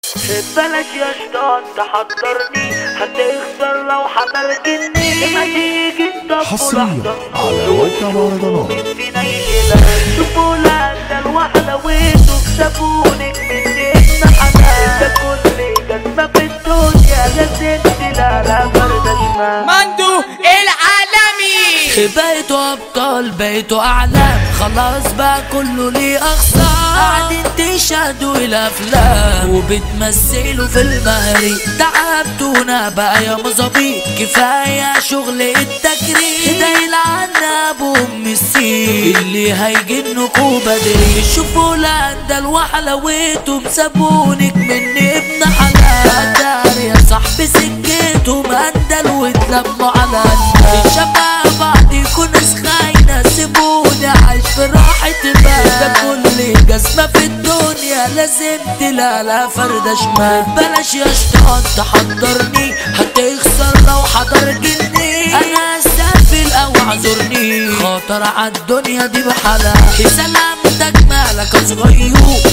بلاش يا شيطان تحضرني هتخسر لو حضرتني ما تيجي تطفل حصريا على موقع مهرجانات فينا يشيلها شوفوا ده الوحدة وانتوا كسبونك من ابن حمام ده كل جزمة في الدنيا لازم تلاقي فردة شمال مندو العالمي بقيتوا ابطال بقيتوا اعلام خلاص بقى كله ليه اخصام قاعدين تشهدوا الافلام وبتمثلوا في المهري تعبتونا بقى يا مظابيط كفايه شغل التجريد ده يلعن ابو ام السين اللي هيجنكوا بدري شوفوا ده الوحلويتهم سابونك من ابن حلال دار يا صاحبي سكتهم اندل واتلموا على الناس شباب بعض يكون خاينة سيبوني عايش في راحة بال ده كل جزمة في الدنيا لازم تلاقي فردة شمال بلاش يا شيطان تحضرني هتخسر لو حضر جني انا استقبل او اعذرني خاطر عالدنيا دي بحالها سلامتك مالك صغير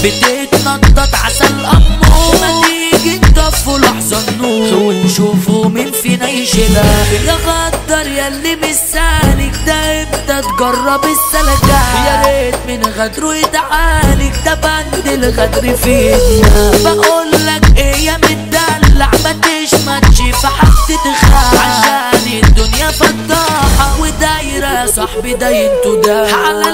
بتتنطط عسل امه ما تيجي تطفوا لحظة النور ونشوفوا مين فينا يشيلها يا غدر يا اللي مش سالك ده امتى تجرب السلكة يا ريت من غدره يتعالج ده بند الغدر في ايدنا بقول لك ايه يا مدلع ما تشمتش في حد تخاف عشان الدنيا فضاحة ودايرة يا صاحبي داينتو ده على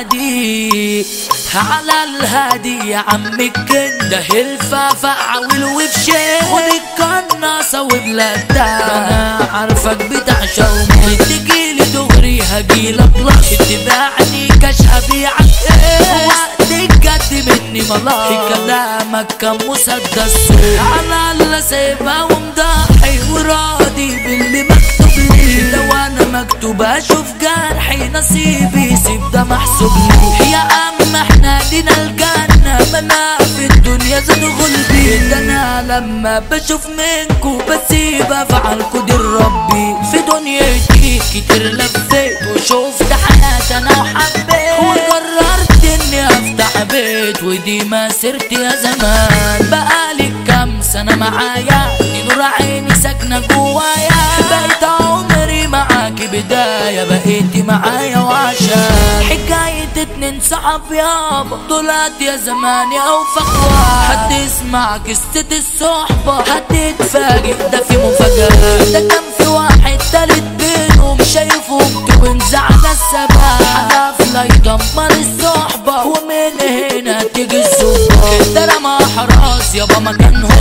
الهادي على الهادي يا عم الجن ده الفافة عويل وفشين خد القناصة وبلاد انا عارفك بتعشق تجيلي دغري هجيلك لش تباعني كاش ابيعك ايه وقت الجد مني ملاش كلامك كان مسدس على اللي سايبها ومضحي وراضي باللي مكتوب لي لو انا مكتوب اشوف جرحي نصيبي سيب ده محسوب لي يا عم احنا لينا الجنة منا في الدنيا زاد غلبي ده انا لما بشوف منكو بسيب افعالكو دي ربي في دنيتي كتير لفيت وشفت حياتي انا وحبيت وقررت اني افتح بيت ودي مسيرتي يا زمان بقالي كام سنة معايا دي نور عيني ساكنة جوايا بقيت عمري معاكي بداية بقيتي معايا وعشان حكاية اتنين صحاب يابا طلعت يا زمان يا فخوة هتسمع قصة الصحبة هتتفاجئ ده في مفاجأة ده كان في واحد تالت بينهم شايفهم تونزع على السباب حلف لا يدمر الصحبة ومن هنا تيجي الزبة ده رمى حراس يابا مكانهم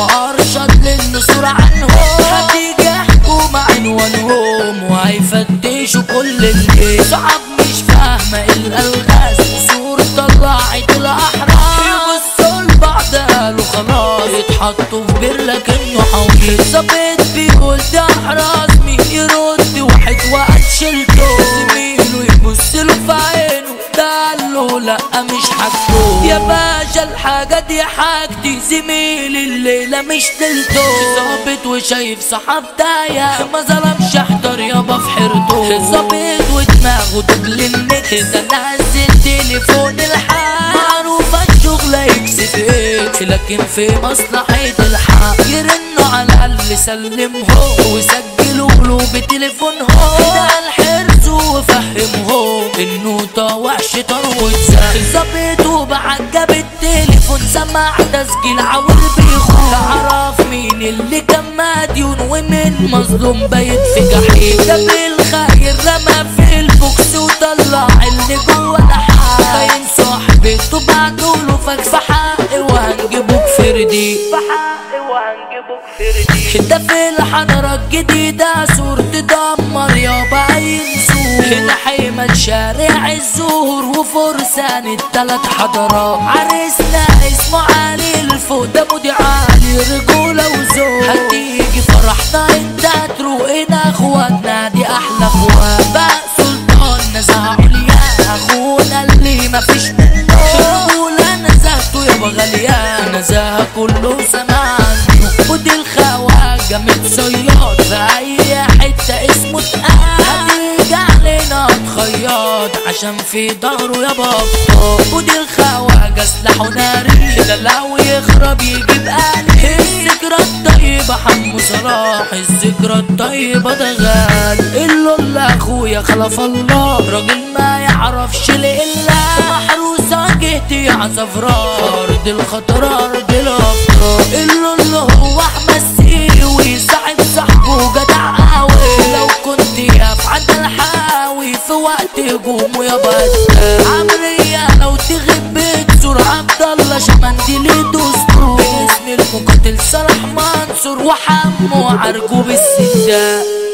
وارشد للنصور عنهم هتيجي حكومة عنوانهم وهيفتشوا كل اللي صعب مش فاهمة الألغاز صور طلعت الأحراس يبصوا لبعض قالوا خلاص يتحطوا في بير لكنه حويط ظابط بيقول ده أحراس مين يرد واحد وقت شلته زميله يبص له في عينه ده قال له لا مش حاجته يا باشا الحاجة دي حاجتي زميلي الليلة مش تلته ظابط وشايف صحاب تايه ما ظلمش احضر يابا في حيرته ظابط ودماغه تجلي النكس ده نزل تليفون الحال معروفة الشغل يكسب ايه لكن في مصلحة الحق يرنوا على اللي سلمهم وسجلوا له بتليفونهم ده الحرص وفهمهم انه طاوع شيطان واتسال ظبط وبعت جاب التليفون سمع تسجيل عاول بيخون عرف مين اللي كان مديون ومين مظلوم بايت في جحيم جاب الخير رمى في البوكس وطلع اللي جوه الحال خاين صاحبته بعتوله فاك في حقي وهنجيبوك فردي بحقي وهنجيبوك فردي ده في الحضارة الجديدة صورة تدمر يابا ينسوه هنا حيمة شارع الزهور وفرسان التلات حضارات عريسنا اسمه علي الفوق ده مودي عالي رجولة وزور هتيجي فرحنا انت هتروقنا اخواتنا دي احلى اخوات بقى سلطان نزهة عليا اخونا اللي مفيش منه رجولة نزهته يابا غالية نزهة كله سمان ودي الخواجة متصياد في اي حتة اسمه اتقال هتيجي علينا تخيط عشان في ظهره يا بطال ودي الخواجة سلاحه ناري ده لو يخرب يجيب قال راح الذكرى الطيبة ده غال اللول اخويا خلف الله راجل ما يعرفش الا محروسة جهتي يا صفراء ارض الخطر ارض الابطال اللول هو احمد سيوي صاحب صاحبه جدع قوي لو كنت يا عند الحاوي في وقت هجومه يا بس عمرية لو تغيب بتزور عبد الله شمنديلي دستور باسم المقاتل صلاح منصور وحمو عرجو بالسنداء